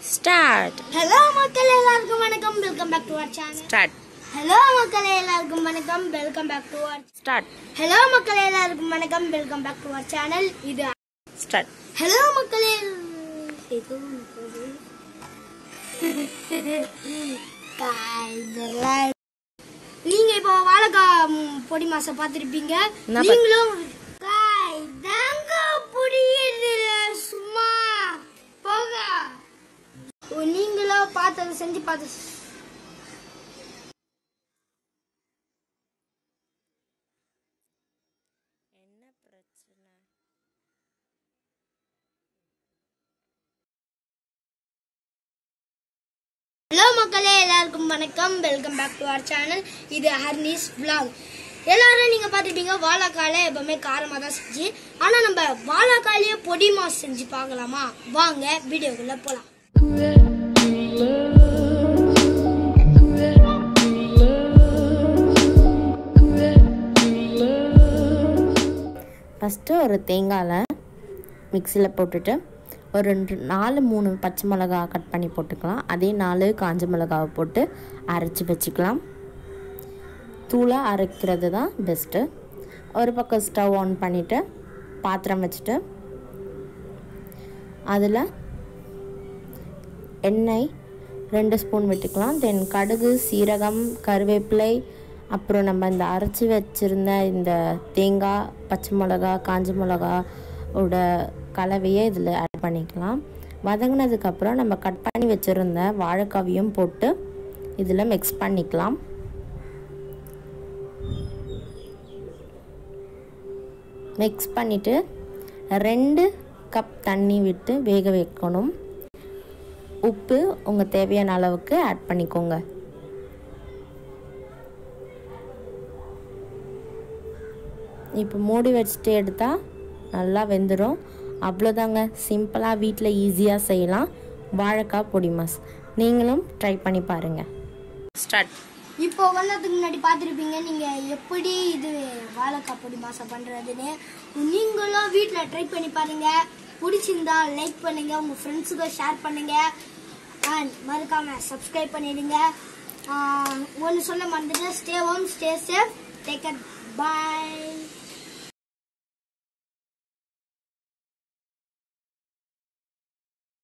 start hello மக்கள் எல்லாருக்கும் வணக்கம் welcome back to our channel start hello மக்கள் எல்லாருக்கும் வணக்கம் welcome back to our start hello மக்கள் எல்லாருக்கும் வணக்கம் welcome back to our channel இது ஸ்டார்ட் ஹலோ மக்களே இதெல்லாம் நீங்க இப்போ வாழைக்காய் ம், பொடி மாசம் பார்த்துருப்பீங்க என்ன பா- நீங்களும் காய் தாங்க புரியுதுல சும்மா போங்க ஓ, நீங்களும் பார்த்ததை செஞ்சு பார்த்து ஹலோ மக்களே எல்லாருக்கும் வணக்கம் welcome back to our channel இது ஹர்னிஸ் vlog எல்லாரும் நீங்க பார்த்துருப்பீங்க வாழைக்காயில எப்பவுமே காரமா தான் செஞ்சு ஆனா நம்ம வாழைக்காயிலேயே பொடி மாஸ் செஞ்சு பார்க்கலாமா வாங்க வீடியோக்குள்ள போலாம் ஃபஸ்ட்டு ஒரு தேங்காயில் மிக்சியில் போட்டுட்டு ஒரு ரெண்டு நாலு மூணு பச்சை மிளகா கட் பண்ணி போட்டுக்கலாம் அதே நாலு காஞ்ச மிளகாவை போட்டு அரைச்சி வச்சுக்கலாம் தூளாக அரைக்கிறது தான் பெஸ்ட்டு ஒரு பக்கம் ஸ்டவ் ஆன் பண்ணிவிட்டு பாத்திரம் வச்சுட்டு அதில் எண்ணெய் ரெண்டு ஸ்பூன் விட்டுக்கலாம் தென் கடுகு சீரகம் கருவேப்பிலை அப்புறம் நம்ம இந்த அரைச்சி வச்சுருந்த இந்த தேங்காய் பச்சை மிளகா காஞ்ச மிளகா ஓட கலவையை இதில் ஆட் பண்ணிக்கலாம் வதங்கினதுக்கப்புறம் நம்ம கட் பண்ணி வச்சுருந்த வாழைக்காவையும் போட்டு இதில் மிக்ஸ் பண்ணிக்கலாம் மிக்ஸ் பண்ணிவிட்டு ரெண்டு கப் தண்ணி விட்டு வேக வைக்கணும் உப்பு உங்கள் தேவையான அளவுக்கு ஆட் பண்ணிக்கோங்க இப்போ மூடி வச்சுட்டு எடுத்தால் நல்லா வெந்துடும் அவ்வளோதாங்க சிம்பிளாக வீட்டில் ஈஸியாக செய்யலாம் வாழைக்காய் பொடி மாஸ் நீங்களும் ட்ரை பண்ணி பாருங்கள் ஸ்டார்ட் இப்போ வந்ததுக்கு முன்னாடி பார்த்துருப்பீங்க நீங்க எப்படி இது வாழைக்காய் பொடி மாசம் பண்றதுன்னு நீங்களும் வீட்டில் ட்ரை பண்ணி பாருங்க பிடிச்சிருந்தா லைக் பண்ணுங்க உங்க ஃப்ரெண்ட்ஸுக்கு ஷேர் பண்ணுங்க அண்ட் மறக்காம சப்ஸ்கிரைப் பண்ணிடுங்க ஒன்று சொல்ல மறந்துட்டு stay home stay safe take at bye